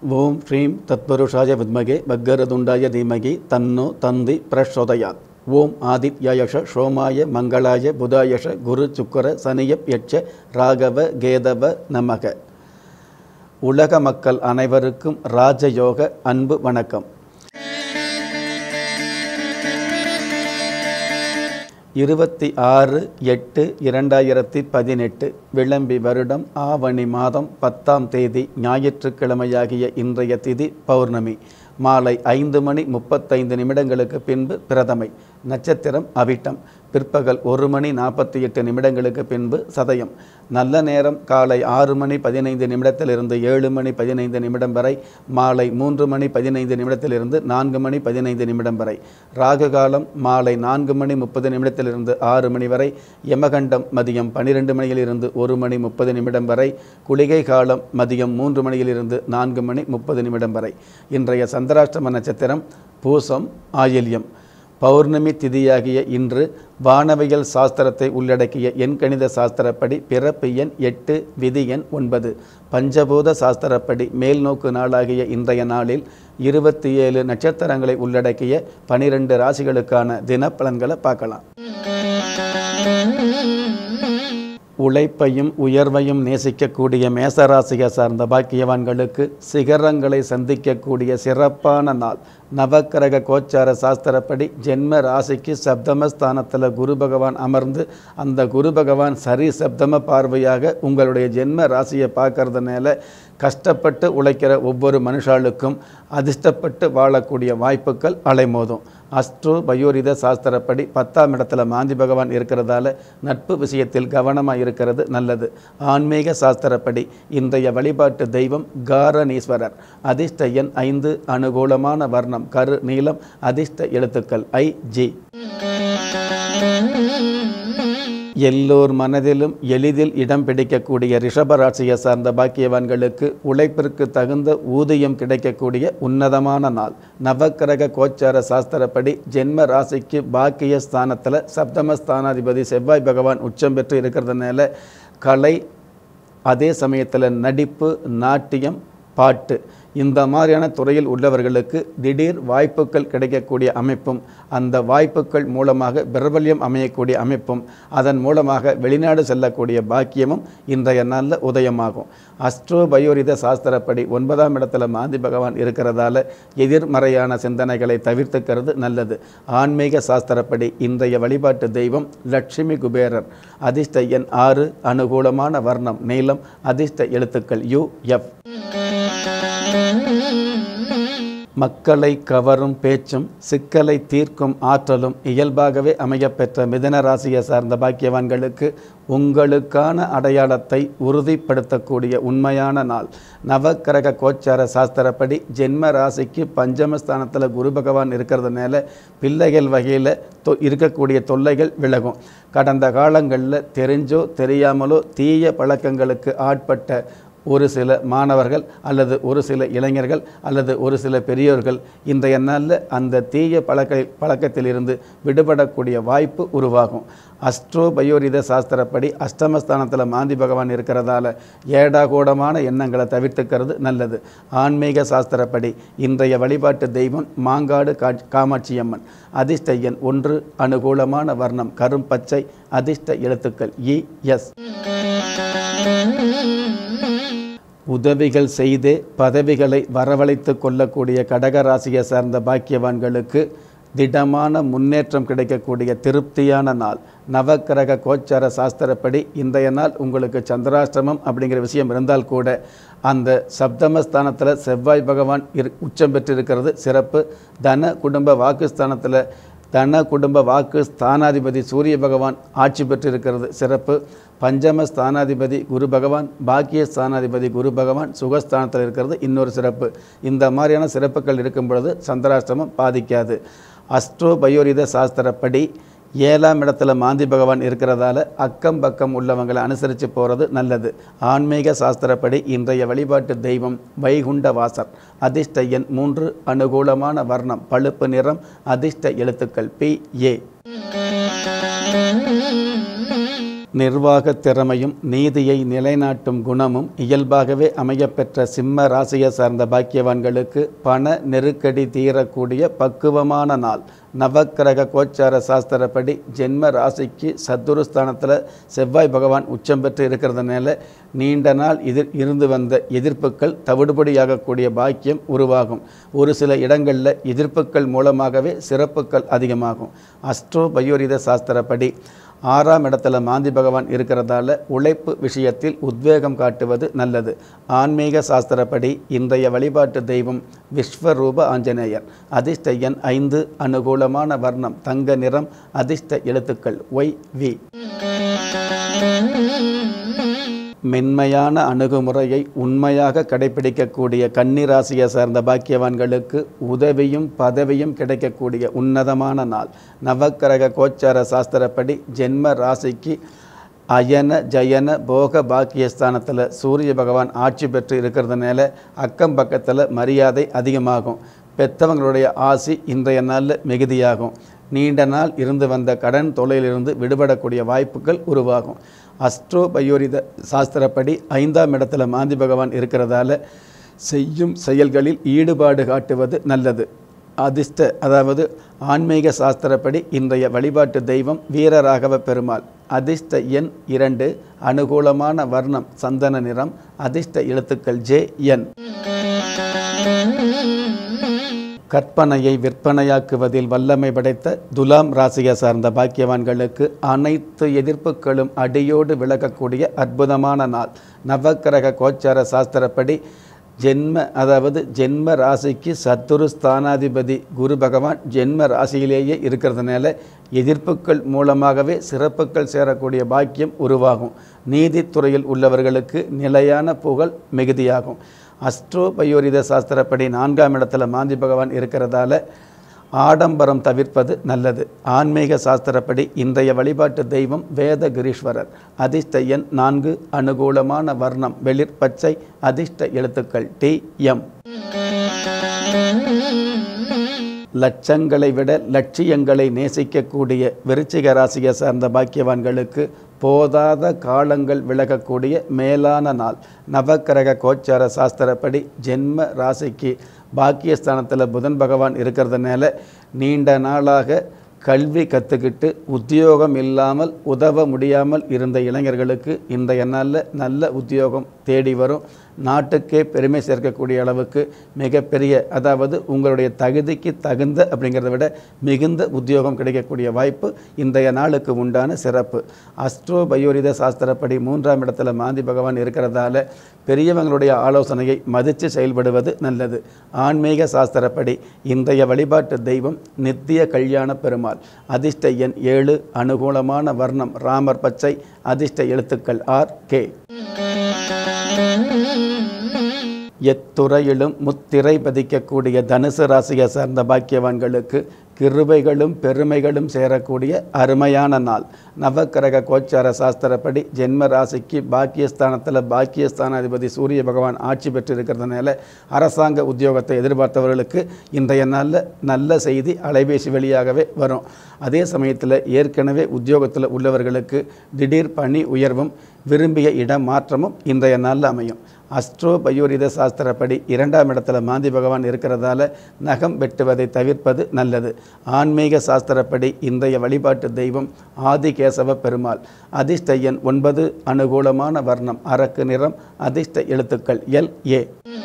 ஓம் ஸ்ரீம் தத்பருஷாய வித்மகே பக்கரதுண்டாய தீமகி தன்னோ தந்தி பிரசோதயாத் ஓம் ஆதித்யாயஷ சோமாய மங்களாய புதாயஷ குரு சுக்கர சனியப் யட்ச ராகவ கேதவ நமக உலக மக்கள் அனைவருக்கும் ராஜயோக அன்பு வணக்கம் இருபத்தி ஆறு எட்டு இரண்டாயிரத்தி பதினெட்டு விளம்பி வருடம் ஆவணி மாதம் பத்தாம் தேதி ஞாயிற்றுக்கிழமையாகிய இன்றைய திதி பௌர்ணமி மாலை ஐந்து மணி முப்பத்தைந்து நிமிடங்களுக்கு பின்பு பிரதமை நட்சத்திரம் அவிட்டம் பிற்பகல் ஒரு மணி நாற்பத்தி எட்டு நிமிடங்களுக்கு பின்பு சதயம் நல்ல நேரம் காலை ஆறு மணி பதினைந்து நிமிடத்திலிருந்து ஏழு மணி பதினைந்து நிமிடம் வரை மாலை மூன்று மணி பதினைந்து நிமிடத்திலிருந்து நான்கு மணி பதினைந்து நிமிடம் வரை ராகு காலம் மாலை நான்கு மணி முப்பது நிமிடத்திலிருந்து ஆறு மணி வரை யமகண்டம் மதியம் பன்னிரெண்டு மணியிலிருந்து ஒரு மணி முப்பது நிமிடம் வரை குளிகை காலம் மதியம் மூன்று மணியிலிருந்து நான்கு மணி முப்பது நிமிடம் வரை இன்றைய சந்திராஷ்டம நட்சத்திரம் பூசம் ஆயில்யம் பௌர்ணமி திதியாகிய இன்று வானவியல் சாஸ்திரத்தை உள்ளடக்கிய எண்கணித சாஸ்திரப்படி பிறப்பு எண் எட்டு விதி எண் ஒன்பது பஞ்சபூத சாஸ்திரப்படி மேல்நோக்கு நாளாகிய இன்றைய நாளில் இருபத்தி ஏழு நட்சத்திரங்களை உள்ளடக்கிய பனிரெண்டு ராசிகளுக்கான தினப்பலன்களை பார்க்கலாம் உழைப்பையும் உயர்வையும் நேசிக்கக்கூடிய மேசராசியை சார்ந்த பாக்கியவான்களுக்கு சிகரங்களை சந்திக்கக்கூடிய சிறப்பான நாள் நவக்கிரக கோச்சார சாஸ்திரப்படி ஜென்ம ராசிக்கு சப்தமஸ்தானத்தில் குரு பகவான் அமர்ந்து அந்த குரு பகவான் சரி சப்தம பார்வையாக உங்களுடைய ஜென்ம ராசியை பார்க்கறதுனால கஷ்டப்பட்டு உழைக்கிற ஒவ்வொரு மனுஷாளுக்கும் அதிர்ஷ்டப்பட்டு வாழக்கூடிய வாய்ப்புகள் அலைமோதும் அஸ்ட்ரோ பயோரித சாஸ்திரப்படி பத்தாம் இடத்துல மாந்தி பகவான் இருக்கிறதால நட்பு விஷயத்தில் கவனமாக இருக்கிறது நல்லது ஆன்மீக சாஸ்திரப்படி இன்றைய வழிபாட்டு தெய்வம் காரணீஸ்வரர் அதிர்ஷ்ட எண் ஐந்து அனுகூலமான வர்ணம் கரு நீளம் அதிர்ஷ்ட எழுத்துக்கள் ஐ ஜி எல்லோர் மனதிலும் எளிதில் இடம் பிடிக்கக்கூடிய ரிஷபராசியை சார்ந்த பாக்கியவான்களுக்கு உழைப்பிற்கு தகுந்த ஊதியம் கிடைக்கக்கூடிய உன்னதமான நாள் நவக்கிரக கோச்சார சாஸ்திரப்படி ஜென்ம ராசிக்கு பாக்கிய ஸ்தானத்தில் சப்தம ஸ்தானாதிபதி செவ்வாய் பகவான் உச்சம் பெற்று இருக்கிறதுனால கலை அதே சமயத்தில் நடிப்பு நாட்டியம் பாட்டு இந்த மாதிரியான துறையில் உள்ளவர்களுக்கு திடீர் வாய்ப்புகள் கிடைக்கக்கூடிய அமைப்பும் அந்த வாய்ப்புகள் மூலமாக பிரபல்யம் அமையக்கூடிய அமைப்பும் அதன் மூலமாக வெளிநாடு செல்லக்கூடிய பாக்கியமும் இன்றைய நாளில் உதயமாகும் அஸ்ட்ரோ பயோரித சாஸ்திரப்படி ஒன்பதாம் இடத்துல மாந்தி பகவான் இருக்கிறதால எதிர்மறையான சிந்தனைகளை தவிர்த்துக்கிறது நல்லது ஆன்மீக சாஸ்திரப்படி இன்றைய வழிபாட்டு தெய்வம் லட்சுமி குபேரர் அதிர்ஷ்ட எண் ஆறு அனுகூலமான வர்ணம் நீளம் அதிர்ஷ்ட எழுத்துக்கள் யு எஃப் மக்களை கவரும் பேச்சும் சிக்கலை தீர்க்கும் ஆற்றலும் இயல்பாகவே அமையப்பெற்ற மிதன ராசியை சார்ந்த பாக்கியவான்களுக்கு உங்களுக்கான அடையாளத்தை உறுதிப்படுத்தக்கூடிய உண்மையான நாள் நவக்கிரக கோச்சார சாஸ்திரப்படி ஜென்ம ராசிக்கு பஞ்சமஸ்தானத்தில் குரு பகவான் இருக்கிறதுனால பிள்ளைகள் வகையில் தொ இருக்கக்கூடிய தொல்லைகள் விலகும் கடந்த காலங்களில் தெரிஞ்சோ தெரியாமலோ தீய பழக்கங்களுக்கு ஆட்பட்ட ஒரு சில மாணவர்கள் அல்லது ஒரு சில இளைஞர்கள் அல்லது ஒரு சில பெரியோர்கள் இன்றைய நாளில் அந்த தீய பழக்க பழக்கத்திலிருந்து விடுபடக்கூடிய வாய்ப்பு உருவாகும் அஸ்ட்ரோ பயோரித சாஸ்திரப்படி அஷ்டமஸ்தானத்தில் மாந்தி பகவான் இருக்கிறதால ஏடாகூடமான எண்ணங்களை தவிர்த்துக்கிறது நல்லது ஆன்மீக சாஸ்திரப்படி இன்றைய வழிபாட்டு தெய்வம் மாங்காடு கா காமாட்சியம்மன் அதிர்ஷ்ட எண் ஒன்று அனுகூலமான வர்ணம் கரும் பச்சை அதிர்ஷ்ட எழுத்துக்கள் இ எஸ் உதவிகள் செய்தே பதவிகளை வரவழைத்து கொள்ளக்கூடிய கடகராசியை சார்ந்த பாக்கியவான்களுக்கு திடமான முன்னேற்றம் கிடைக்கக்கூடிய திருப்தியான நாள் நவக்கிரக கோச்சார சாஸ்திரப்படி இன்றைய நாள் உங்களுக்கு சந்திராஷ்டிரமம் அப்படிங்கிற விஷயம் இருந்தால் கூட அந்த சப்தமஸ்தானத்தில் செவ்வாய் பகவான் இரு உச்சம் பெற்றிருக்கிறது சிறப்பு தன குடும்ப வாக்குஸ்தானத்தில் தன குடும்ப வாக்கு ஸ்தானாதிபதி சூரிய பகவான் ஆட்சி பெற்றிருக்கிறது சிறப்பு பஞ்சம ஸ்தானாதிபதி குரு பகவான் பாக்கிய ஸ்தானாதிபதி குரு பகவான் சுகஸ்தானத்தில் இருக்கிறது இன்னொரு சிறப்பு இந்த மாதிரியான சிறப்புகள் இருக்கும் பொழுது சந்திராஷ்டிரமம் பாதிக்காது அஸ்ட்ரோ பயோரித சாஸ்திரப்படி ஏழாம் இடத்துல மாந்தி பகவான் இருக்கிறதால அக்கம் பக்கம் உள்ளவங்களை அனுசரித்து போகிறது நல்லது ஆன்மீக சாஸ்திரப்படி இன்றைய வழிபாட்டு தெய்வம் வைகுண்ட வாசர் அதிர்ஷ்ட எண் மூன்று அனுகூலமான வர்ணம் பழுப்பு நிறம் அதிர்ஷ்ட எழுத்துக்கள் பி ஏ நிர்வாகத் திறமையும் நீதியை நிலைநாட்டும் குணமும் இயல்பாகவே அமையப்பெற்ற சிம்ம ராசியை சார்ந்த பாக்கியவான்களுக்கு பண நெருக்கடி தீரக்கூடிய பக்குவமான நாள் நவக்கிரக கோச்சார சாஸ்திரப்படி ஜென்ம ராசிக்கு சத்துருஸ்தானத்தில் செவ்வாய் பகவான் உச்சம் பெற்று இருக்கிறதுனால நீண்ட நாள் எதிர் இருந்து வந்த எதிர்ப்புகள் தவிடுபடியாகக்கூடிய பாக்கியம் உருவாகும் ஒரு சில இடங்களில் எதிர்ப்புகள் மூலமாகவே சிறப்புகள் அதிகமாகும் அஸ்ட்ரோ பயோரித சாஸ்திரப்படி ஆறாம் இடத்துல மாந்தி பகவான் இருக்கிறதால உழைப்பு விஷயத்தில் உத்வேகம் காட்டுவது நல்லது ஆன்மீக சாஸ்திரப்படி இன்றைய வழிபாட்டு தெய்வம் விஸ்வரூப ஆஞ்சநேயர் அதிர்ஷ்ட எண் ஐந்து அனுகூலமான வர்ணம் தங்க நிறம் அதிர்ஷ்ட எழுத்துக்கள் ஒய் வி மென்மையான அணுகுமுறையை உண்மையாக கடைபிடிக்கக்கூடிய கன்னிராசியை சார்ந்த பாக்கியவான்களுக்கு உதவியும் பதவியும் கிடைக்கக்கூடிய உன்னதமான நாள் நவக்கிரக கோச்சார சாஸ்திரப்படி ஜென்ம ராசிக்கு அயன ஜயன போக பாக்கியஸ்தானத்தில் சூரிய பகவான் ஆட்சி பெற்று இருக்கிறதுனால அக்கம் பக்கத்தில் மரியாதை அதிகமாகும் பெத்தவங்களுடைய ஆசி இன்றைய நாளில் மிகுதியாகும் நீண்ட நாள் இருந்து வந்த கடன் தொலையிலிருந்து விடுபடக்கூடிய வாய்ப்புகள் உருவாகும் அஸ்ட்ரோ பயோரித சாஸ்திரப்படி ஐந்தாம் இடத்துல மாந்தி பகவான் இருக்கிறதால செய்யும் செயல்களில் ஈடுபாடு காட்டுவது நல்லது அதிர்ஷ்ட அதாவது ஆன்மீக சாஸ்திரப்படி இன்றைய வழிபாட்டு தெய்வம் வீரராகவ பெருமாள் அதிர்ஷ்ட எண் இரண்டு அனுகூலமான வர்ணம் சந்தன நிறம் அதிர்ஷ்ட எழுத்துக்கள் ஜே என் கற்பனையை விற்பனையாக்குவதில் வல்லமை படைத்த துலாம் ராசியை சார்ந்த பாக்கியவான்களுக்கு அனைத்து எதிர்ப்புகளும் அடியோடு விலகக்கூடிய அற்புதமான நாள் நவக்கிரக கோச்சார சாஸ்திரப்படி ஜென்ம அதாவது ஜென்ம ராசிக்கு சத்துரு ஸ்தானாதிபதி குரு பகவான் ஜென்ம ராசியிலேயே இருக்கிறதுனால எதிர்ப்புகள் மூலமாகவே சிறப்புகள் சேரக்கூடிய பாக்கியம் உருவாகும் நீதித்துறையில் உள்ளவர்களுக்கு நிலையான புகழ் மிகுதியாகும் அஸ்ட்ரோ பயோரித சாஸ்திரப்படி நான்காம் இடத்துல மாந்தி பகவான் இருக்கிறதால ஆடம்பரம் தவிர்ப்பது நல்லது ஆன்மீக சாஸ்திரப்படி இன்றைய வழிபாட்டு தெய்வம் வேத கிரீஸ்வரர் அதிர்ஷ்ட எண் நான்கு அனுகூலமான வர்ணம் வெளிர் பச்சை அதிர்ஷ்ட எழுத்துக்கள் டி எம் லட்சங்களை விட லட்சியங்களை நேசிக்கக்கூடிய விருச்சிக ராசியை சார்ந்த பாக்கியவான்களுக்கு போதாத காலங்கள் விலகக்கூடிய மேலான நாள் நவக்கிரக கோச்சார சாஸ்திரப்படி ஜென்ம ராசிக்கு பாக்கியஸ்தானத்தில் புதன் பகவான் இருக்கிறதுனால நீண்ட நாளாக கல்வி கற்றுக்கிட்டு உத்தியோகம் இல்லாமல் உதவ முடியாமல் இருந்த இளைஞர்களுக்கு இன்றைய நாளில் நல்ல உத்தியோகம் தேடி வரும் நாட்டுக்கே பெருமை சேர்க்கக்கூடிய அளவுக்கு மிகப்பெரிய அதாவது உங்களுடைய தகுதிக்கு தகுந்த அப்படிங்கிறத விட மிகுந்த உத்தியோகம் கிடைக்கக்கூடிய வாய்ப்பு இன்றைய நாளுக்கு உண்டான சிறப்பு அஸ்ட்ரோ பயோரித சாஸ்திரப்படி மூன்றாம் இடத்துல மாந்தி பகவான் இருக்கிறதால பெரியவங்களுடைய ஆலோசனையை மதித்து செயல்படுவது நல்லது ஆன்மீக சாஸ்திரப்படி இன்றைய வழிபாட்டு தெய்வம் நித்திய கல்யாண பெருமாள் அதிர்ஷ்ட எண் ஏழு அனுகூலமான வர்ணம் ராமர் பச்சை அதிர்ஷ்ட எழுத்துக்கள் ஆர் கே எத்துறையிலும் முத்திரை பதிக்கக்கூடிய தனுசு ராசியை சார்ந்த பாக்கியவான்களுக்கு கிருபைகளும் பெருமைகளும் சேரக்கூடிய அருமையான நாள் நவக்கிரக கோச்சார சாஸ்திரப்படி ஜென்ம ராசிக்கு பாக்கியஸ்தானத்தில் பாக்கியஸ்தானாதிபதி சூரிய பகவான் ஆட்சி பெற்றிருக்கிறதுனால அரசாங்க உத்தியோகத்தை எதிர்பார்த்தவர்களுக்கு இன்றைய நாளில் நல்ல செய்தி அலைபேசி வழியாகவே வரும் அதே சமயத்தில் ஏற்கனவே உத்தியோகத்தில் உள்ளவர்களுக்கு திடீர் பணி உயர்வும் விரும்பிய இடம் மாற்றமும் இன்றைய நாளில் அமையும் அஸ்ட்ரோ பயோரித சாஸ்திரப்படி இரண்டாம் இடத்துல மாந்தி பகவான் இருக்கிறதால நகம் வெட்டுவதை தவிர்ப்பது நல்லது ஆன்மீக சாஸ்திரப்படி இன்றைய வழிபாட்டு தெய்வம் ஆதிகேசவ பெருமாள் அதிர்ஷ்ட எண் ஒன்பது அனுகூலமான வர்ணம் அரக்கு நிறம் அதிர்ஷ்ட எழுத்துக்கள் எல் ஏ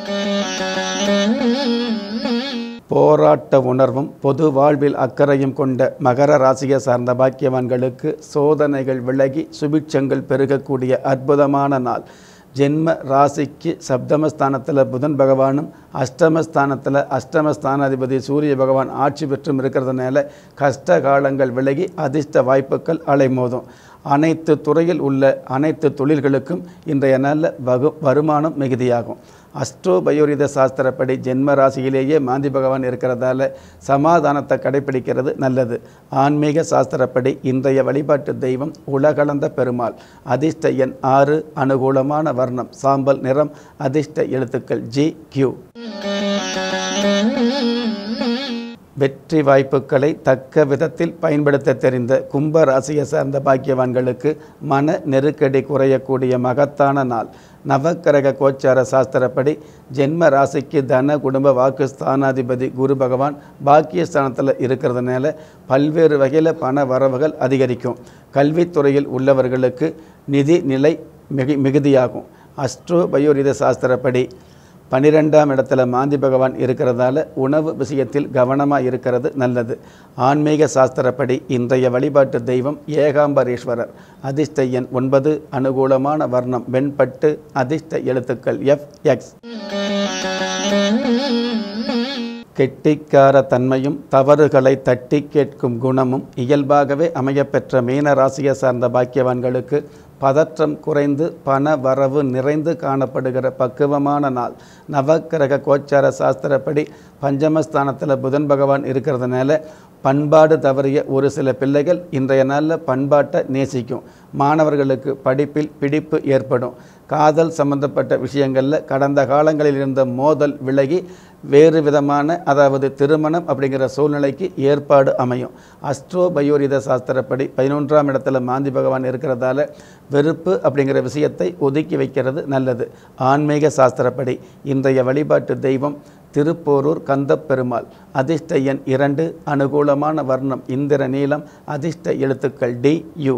போராட்ட உணர்வும் பொது வாழ்வில் அக்கறையும் கொண்ட மகர ராசியை சார்ந்த பாக்கியவான்களுக்கு சோதனைகள் விலகி சுபிட்சங்கள் பெருகக்கூடிய அற்புதமான நாள் ஜென்ம ராசிக்கு சப்தமஸ்தானத்தில் புதன் பகவானும் அஷ்டமஸ்தானத்தில் அஷ்டமஸ்தானாதிபதி சூரிய பகவான் ஆட்சி பெற்றும் இருக்கிறதுனால கஷ்ட காலங்கள் விலகி அதிர்ஷ்ட வாய்ப்புகள் அலைமோதும் அனைத்து துறையில் உள்ள அனைத்து தொழில்களுக்கும் இன்றைய நாளில் வகு வருமானம் மிகுதியாகும் அஸ்ட்ரோ பயோரித சாஸ்திரப்படி ஜென்ம ராசியிலேயே மாந்தி பகவான் இருக்கிறதால சமாதானத்தை கடைபிடிக்கிறது நல்லது ஆன்மீக சாஸ்திரப்படி இன்றைய வழிபாட்டு தெய்வம் உலகளந்த பெருமாள் அதிர்ஷ்ட எண் ஆறு அனுகூலமான வர்ணம் சாம்பல் நிறம் அதிர்ஷ்ட எழுத்துக்கள் ஜி கியூ வெற்றி வாய்ப்புகளை தக்க விதத்தில் பயன்படுத்த தெரிந்த கும்ப ராசியை சார்ந்த பாக்கியவான்களுக்கு மன நெருக்கடி குறையக்கூடிய மகத்தான நாள் நவக்கிரக கோச்சார சாஸ்திரப்படி ஜென்ம ராசிக்கு தன குடும்ப வாக்கு ஸ்தானாதிபதி குரு பகவான் பாக்கியஸ்தானத்தில் இருக்கிறதுனால பல்வேறு வகையில் பண வரவுகள் அதிகரிக்கும் கல்வித்துறையில் உள்ளவர்களுக்கு நிதி நிலை மிகு மிகுதியாகும் அஸ்ட்ரோ பயோரித சாஸ்திரப்படி பன்னிரெண்டாம் இடத்துல மாந்தி பகவான் இருக்கிறதால உணவு விஷயத்தில் கவனமாக இருக்கிறது நல்லது ஆன்மீக சாஸ்திரப்படி இன்றைய வழிபாட்டு தெய்வம் ஏகாம்பரேஸ்வரர் அதிர்ஷ்ட எண் ஒன்பது அனுகூலமான வர்ணம் வெண்பட்டு அதிர்ஷ்ட எழுத்துக்கள் எஃப் எக்ஸ் கெட்டிக்கார தன்மையும் தவறுகளை தட்டி கேட்கும் குணமும் இயல்பாகவே அமையப்பெற்ற மீன ராசியை சார்ந்த பாக்கியவான்களுக்கு பதற்றம் குறைந்து பண வரவு நிறைந்து காணப்படுகிற பக்குவமான நாள் நவக்கிரக கோச்சார சாஸ்திரப்படி பஞ்சமஸ்தானத்தில் புதன் பகவான் இருக்கிறதுனால பண்பாடு தவறிய ஒரு சில பிள்ளைகள் இன்றைய நாளில் பண்பாட்டை நேசிக்கும் மாணவர்களுக்கு படிப்பில் பிடிப்பு ஏற்படும் காதல் சம்பந்தப்பட்ட விஷயங்களில் கடந்த காலங்களில் இருந்த மோதல் விலகி வேறு விதமான அதாவது திருமணம் அப்படிங்கிற சூழ்நிலைக்கு ஏற்பாடு அமையும் அஸ்ட்ரோ பயோரித சாஸ்திரப்படி பதினொன்றாம் இடத்துல மாந்தி பகவான் இருக்கிறதால வெறுப்பு அப்படிங்கிற விஷயத்தை ஒதுக்கி வைக்கிறது நல்லது ஆன்மீக சாஸ்திரப்படி இன்றைய வழிபாட்டு தெய்வம் திருப்போரூர் கந்தப்பெருமாள் அதிர்ஷ்ட எண் இரண்டு அனுகூலமான வர்ணம் இந்திர நீலம் அதிர்ஷ்ட எழுத்துக்கள் டி யு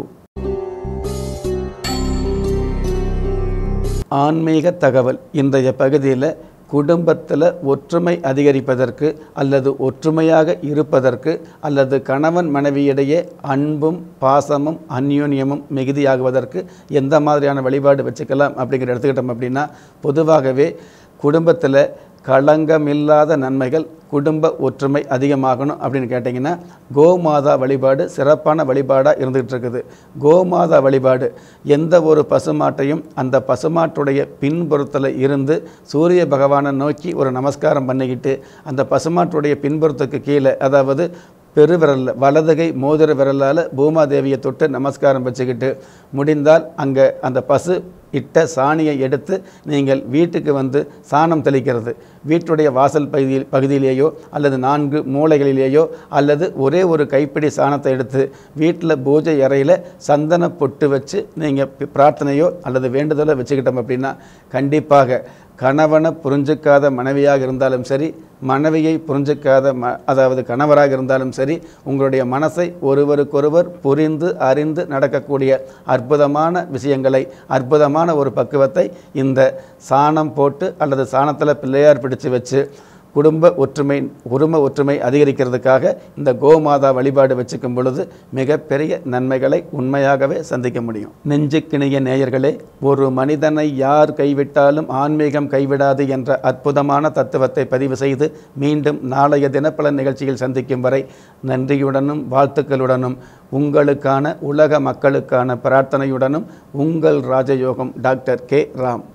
ஆன்மீக தகவல் இன்றைய பகுதியில் குடும்பத்தில் ஒற்றுமை அதிகரிப்பதற்கு அல்லது ஒற்றுமையாக இருப்பதற்கு அல்லது கணவன் மனைவியிடையே அன்பும் பாசமும் அந்யோன்யமும் மிகுதியாகுவதற்கு எந்த மாதிரியான வழிபாடு வச்சுக்கலாம் அப்படிங்கிற எடுத்துக்கிட்டோம் அப்படின்னா பொதுவாகவே குடும்பத்தில் களங்கமில்லாத நன்மைகள் குடும்ப ஒற்றுமை அதிகமாகணும் அப்படின்னு கேட்டிங்கன்னா கோமாதா வழிபாடு சிறப்பான வழிபாடாக இருந்துகிட்டு இருக்குது கோமாதா வழிபாடு எந்த ஒரு பசுமாட்டையும் அந்த பசுமாட்டுடைய பின்புறத்தில் இருந்து சூரிய பகவானை நோக்கி ஒரு நமஸ்காரம் பண்ணிக்கிட்டு அந்த பசுமாட்டுடைய பின்புறத்துக்கு கீழே அதாவது பெருவிரலில் வலதுகை மோதிர விரலால் பூமாதேவியை தொட்டு நமஸ்காரம் வச்சுக்கிட்டு முடிந்தால் அங்கே அந்த பசு இட்ட சாணியை எடுத்து நீங்கள் வீட்டுக்கு வந்து சாணம் தெளிக்கிறது வீட்டுடைய வாசல் பகுதியில் பகுதியிலேயோ அல்லது நான்கு மூலைகளிலேயோ அல்லது ஒரே ஒரு கைப்பிடி சாணத்தை எடுத்து வீட்டில் பூஜை அறையில் சந்தன பொட்டு வச்சு நீங்கள் பிரார்த்தனையோ அல்லது வேண்டுதலோ வச்சுக்கிட்டோம் அப்படின்னா கண்டிப்பாக கணவனை புரிஞ்சுக்காத மனைவியாக இருந்தாலும் சரி மனைவியை புரிஞ்சுக்காத ம அதாவது கணவராக இருந்தாலும் சரி உங்களுடைய மனசை ஒருவருக்கொருவர் புரிந்து அறிந்து நடக்கக்கூடிய அற்புதமான விஷயங்களை அற்புதமான ஒரு பக்குவத்தை இந்த சாணம் போட்டு அல்லது சாணத்தில் பிள்ளையார் பிடிச்சு வச்சு குடும்ப ஒற்றுமை குடும்ப ஒற்றுமை அதிகரிக்கிறதுக்காக இந்த கோமாதா வழிபாடு வச்சுக்கும் பொழுது மிகப்பெரிய நன்மைகளை உண்மையாகவே சந்திக்க முடியும் நெஞ்சுக்கிணைய நேயர்களே ஒரு மனிதனை யார் கைவிட்டாலும் ஆன்மீகம் கைவிடாது என்ற அற்புதமான தத்துவத்தை பதிவு செய்து மீண்டும் நாளைய தினப்பலன் நிகழ்ச்சியில் சந்திக்கும் வரை நன்றியுடனும் வாழ்த்துக்களுடனும் உங்களுக்கான உலக மக்களுக்கான பிரார்த்தனையுடனும் உங்கள் ராஜயோகம் டாக்டர் கே ராம்